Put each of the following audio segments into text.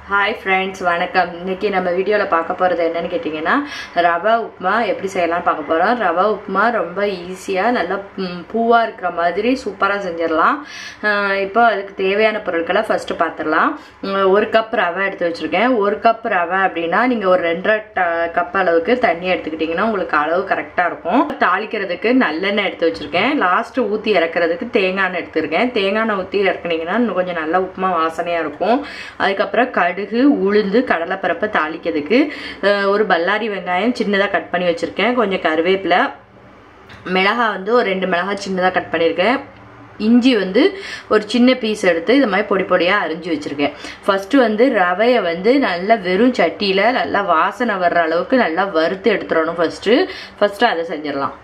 hi friends வணக்கம் இன்னைக்கு நம்ம வீடியோவில் பார்க்க போகிறது என்னன்னு கேட்டிங்கன்னா ரவா உப்புமா எப்படி செய்யலாம் பார்க்க போகிறோம் ரவா உப்புமா ரொம்ப ஈஸியாக நல்லா ம், பூவா இருக்கிற மாதிரி சூப்பராக செஞ்சிடலாம் அஹ் இப்போ அதுக்கு தேவையான பொருட்களை ஃபஸ்ட்டு பார்த்துடலாம் உம், ஒரு கப் ரவை எடுத்து வச்சுருக்கேன் ஒரு கப் ரவை அப்படின்னா நீங்கள் ஒரு ரெண்டரை ட- கப் அளவுக்கு தண்ணி எடுத்துக்கிட்டிங்கன்னா உங்களுக்கு அளவு கரெக்டாக இருக்கும் தாளிக்கிறதுக்கு நல்லெண்ணெய் எடுத்து வச்சுருக்கேன் லாஸ்ட்டு ஊற்றி இறக்குறதுக்கு தேங்காய் எண்ணெய் எடுத்துருக்கேன் தேங்காய் எண்ணெய் ஊற்றி இறக்குனீங்கன்னா இன்னும் கொஞ்சம் நல்லா உப்புமா வாசனையாக இருக்கும் அதுக்கப்புறம் கடுகு உளுந்து கடலைப்பருப்பை தாளிக்கிறதுக்கு அஹ், ஒரு பல்லாரி வெங்காயம் சின்னதாக கட் பண்ணி வச்சுருக்கேன் கொஞ்சம் கருவேப்பிலை மிளகாய் வந்து ஒரு ரெண்டு மிளகாய் சின்னதாக கட் பண்ணியிருக்கேன் இஞ்சி வந்து ஒரு சின்ன பீஸ் எடுத்து இது மாதிரி பொடி பொடியாக அரிஞ்சு வச்சுருக்கேன் ஃபஸ்ட்டு வந்து ரவையை வந்து நல்லா வெறும் சட்டியில் நல்லா வாசனை வர்ற அளவுக்கு நல்லா வறுத்து எடுத்துடணும் ஃபஸ்ட்டு ஃபஸ்ட்டு அதை செஞ்சிடலாம்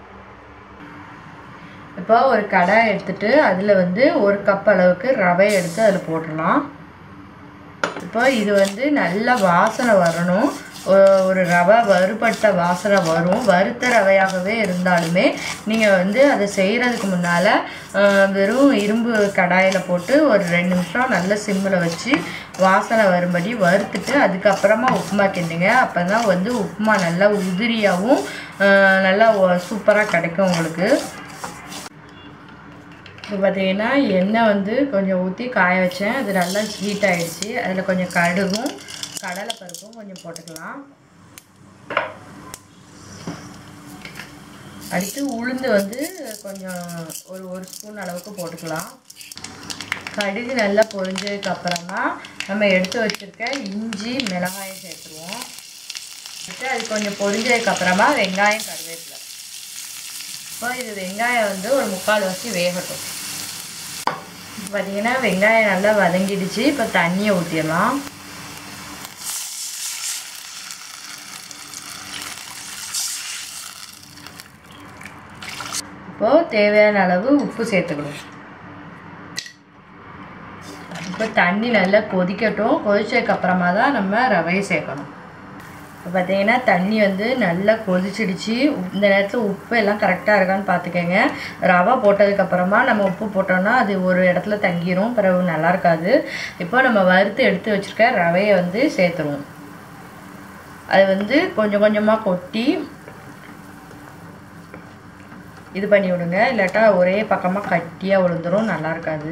இப்போ ஒரு கடாய் எடுத்துட்டு அதில் வந்து ஒரு கப் அளவுக்கு ரவை எடுத்து அதில் போட்டுடலாம் இப்போ இது வந்து நல்ல வாசனை வரணும் ஒ- ஒரு ரவை வறுபட்ட வாசனை வரும் வறுத்த ரவையாகவே இருந்தாலுமே நீங்கள் வந்து அதை செய்கிறதுக்கு முன்னால் வெறும் இரும்பு கடாயில் போட்டு ஒரு ரெண்டு நிமிஷம் நல்ல சிம்மில் வச்சு வாசனை வரும்படி வறுத்துட்டு அதுக்கப்புறமா உப்புமா கிண்டுங்க அப்போ தான் வந்து உப்புமா நல்லா உதிரியாகவும் அஹ், நல்லா சூப்பராக கிடைக்கும் உங்களுக்கு இப்போ பார்த்தீங்கன்னா எண்ணெய் வந்து கொஞ்சம் ஊற்றி காய வச்சேன் அது நல்லா ஹீட் ஆயிடுச்சு அதில் கொஞ்சம் கடுகும் கடலை பருப்பும் கொஞ்சம் போட்டுக்கலாம் அடுத்து உளுந்து வந்து கொஞ்சம் ஒரு ஒரு ஸ்பூன் அளவுக்கு போட்டுக்கலாம் கடுகு நல்லா பொரிஞ்சதுக்கு அப்புறமா நம்ம எடுத்து வச்சிருக்க இஞ்சி மிளகாயம் சேர்த்துருவோம் அடுத்து அது கொஞ்சம் பொரிஞ்சதுக்கு அப்புறமா வெங்காயம் கருவேப்பிலை இப்போ இது வெங்காயம் வந்து ஒரு முக்கால் வச்சு வேகட்டும் பார்த்தீங்கன்னா வெங்காயம் நல்லா வதங்கிடுச்சு இப்போ தண்ணியை ஊற்றிடலாம் இப்போ தேவையான அளவு உப்பு சேர்த்துக்கணும் இப்போ தண்ணி நல்லா கொதிக்கட்டும் கொதிச்சதுக்கு அப்புறமா தான் நம்ம ரவையை சேர்க்கணும் இப்போ பார்த்தீங்கன்னா தண்ணி வந்து நல்லா கொதிச்சிடுச்சு உப்- இந்த நேரத்தில் உப்பு எல்லாம் கரெக்டாக இருக்கான்னு பார்த்துக்கோங்க ரவை போட்டதுக்கப்புறமா நம்ம உப்பு போட்டோம்னா அது ஒரு இடத்துல தங்கிரும் பிறகு நல்லா இருக்காது இப்போ நம்ம வறுத்து எடுத்து வச்சுருக்க ரவையை வந்து சேர்த்துருவோம் அது வந்து கொஞ்சம் கொஞ்சமாக கொட்டி இது பண்ணி விடுங்க இல்லாட்டா ஒரே பக்கமாக கட்டியாக விழுந்துரும் நல்லா இருக்காது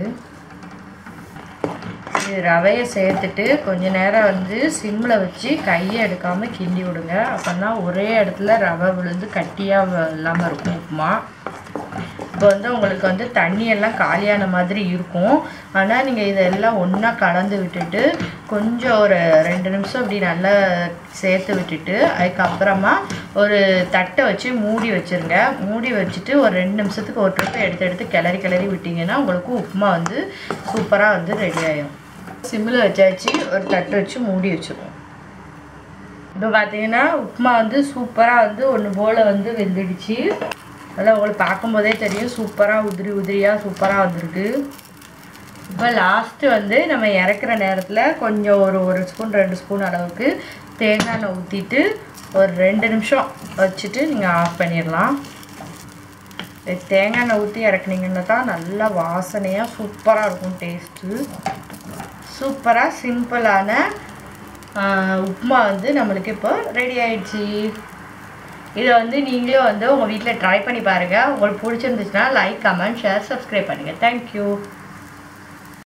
இது ரவையை சேர்த்துட்டு கொஞ்ச நேரம் வந்து சிம்மில் வச்சு கையை எடுக்காமல் கிண்டி விடுங்க அப்போனா ஒரே இடத்துல ரவை விழுந்து கட்டியாக இல்லாமல் இருக்கும் உப்புமா இப்போ வந்து உங்களுக்கு வந்து தண்ணி எல்லாம் காலியான மாதிரி இருக்கும் ஆனால் நீங்கள் இதெல்லாம் ஒன்றா கலந்து விட்டுட்டு கொஞ்சம் ஒரு ரெண்டு நிமிஷம் இப்படி நல்லா சேர்த்து விட்டுட்டு அதுக்கப்புறமா ஒரு தட்டை வச்சு மூடி வச்சுருங்க மூடி வச்சுட்டு ஒரு ரெண்டு நிமிஷத்துக்கு ஒரு ட்ரிப்பு எடுத்து எடுத்து கிளறி கிளறி விட்டிங்கன்னா உங்களுக்கு உப்புமா வந்து சூப்பராக வந்து ரெடி ஆயிடும் சிம்மில் வச்சாச்சு ஒரு தட்டு வச்சு மூடி வச்சுருவோம் இப்போ பார்த்தீங்கன்னா உப்புமா வந்து சூப்பராக வந்து ஒன்று போல் வந்து வெந்துடுச்சு அதெல்லாம் உங்களுக்கு பார்க்கும்போதே தெரியும் சூப்பராக உதிரி உதிரியாக சூப்பராக வந்திருக்கு இப்போ லாஸ்ட்டு வந்து நம்ம இறக்குற நேரத்தில் கொஞ்சம் ஒரு ஒரு ஸ்பூன் ரெண்டு ஸ்பூன் அளவுக்கு தேங்காய் எண்ணெய் ஊற்றிட்டு ஒரு ரெண்டு நிமிஷம் வச்சுட்டு நீங்கள் ஆஃப் பண்ணிடலாம் இது தேங்காய் எண்ணெய் ஊற்றி இறக்குனீங்கன்னா தான் நல்லா வாசனையாக சூப்பராக இருக்கும் டேஸ்ட்டு சூப்பராக சிம்பிளான ஆஹ், உப்புமா வந்து நம்மளுக்கு இப்போ ரெடி ஆயிடுச்சு இதை வந்து நீங்களும் வந்து உங்கள் வீட்டில் ட்ரை பண்ணி பாருங்கள் உங்களுக்கு பிடிச்சிருந்துச்சுன்னா லைக் கமெண்ட் ஷேர் சப்ஸ்கிரைப் பண்ணுங்கள் தேங்க்யூ